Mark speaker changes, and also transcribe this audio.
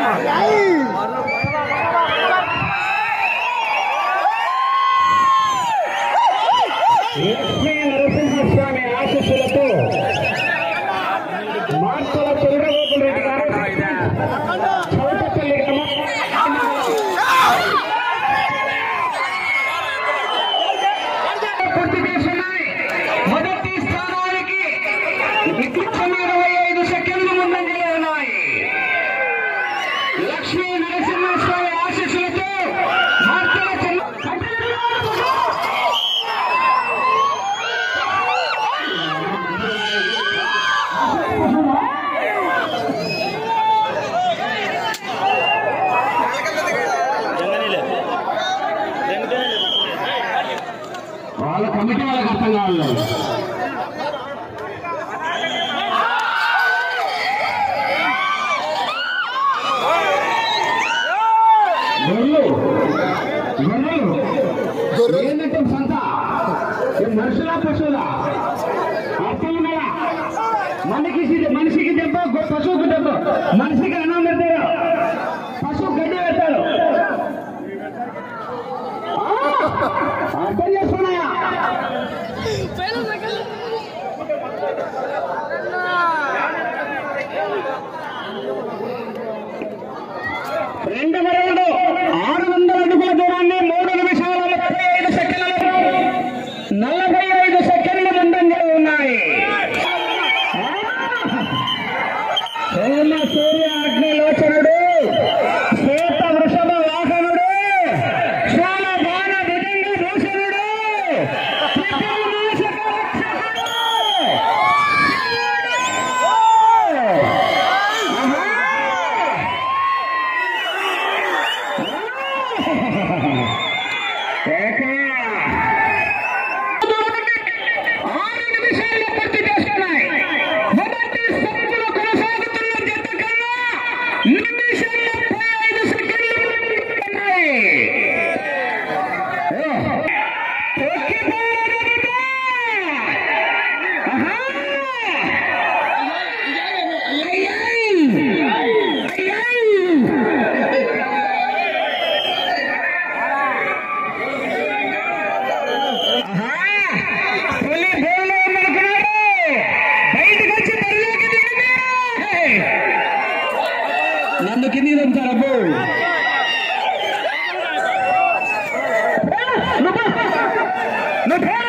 Speaker 1: లక్ష్మీ నరసింహస్వామి ఆశీస్సులతో మార్తల చంద్రబాబు రెడ్డి గారు చౌటపల్లి గ్రామం పూర్తి చేస్తున్నాయి మొదటి స్థానానికి నిత్యం ఇరవై ఐదు సెకండ్లు ముందంజలో ఉన్నాయి లక్ష్మీ నరసింహస్వామి ఆశీస్సులతో మార్తల చంద్ర వాళ్ళ కమిటీ వాళ్ళకి అర్థం కావాలి గొర్రెలు గొర్రెలు ఏంటంటే సంత ఈ మనుషులా పశువులా అర్థం ఉన్నాయా మనిషికి మనిషికి దెబ్బ గొ- పశువుకు దెబ్బ మనిషికి అన్నం పెడతారు పశువు గడ్డి పెడతారు ఆ, అర్థం చేసుకున్నాయా రెండవ రౌండ్ ఆరు వందల అడుగుల దూరాన్ని మూడు నిమిషాల ముప్పై ఐదు సెకండ్లలో నలభై ఐదు సెకండ్ల ముందంజలో ఉన్నాయి సోమ సూర్య అగ్నిలోచనుడు శ్వేత వృషభ వాహనుడు శ్వాల బాణ విధంగా భూషణుడు త్రిపురనాశక రక్షకుడు. ఆరు నిమిషాల్లో పూర్తి చేస్తున్నాయి మొదటి స్థానంలో కొనసాగుతున్న జత కన్నా నిమిషం ముప్పై ఐదు సెకండ్లు ఉన్నాయి. ఓ, తొక్కిపోరాడనుగా. ఆహా. అయ్యయ్. అయ్యయ్. పులి బోన్లో ఉందనుకున్నాడు బయటకు వచ్చి బరిలోకి దిగింది నన్ను కింది దింపుతారు అబ్బో నువ్వు నువ్వు